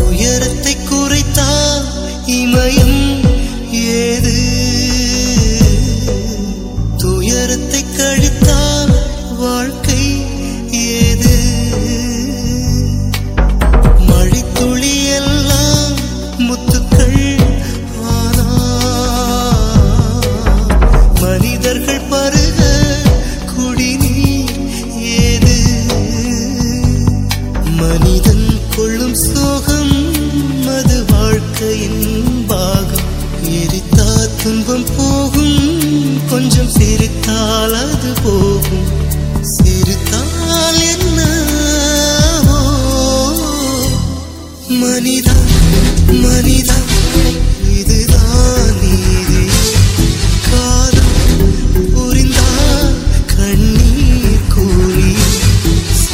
துயரத்தை குறைத்தால் இமயம் ஏது துயரத்தை கழித்தால் வாழ்க்கை ஏது மழைத்துளி எல்லாம் முத்துக்கள் ஆனா மனிதர்கள் பருக குடிநீர் ஏது மனிதன் கொள்ளும் சோகம் அது வாழ்க்கையின் பாகம் எரித்தா துன்பம் போகும் கொஞ்சம் சிரித்தால் அது போகும் சிரித்தால் என்ன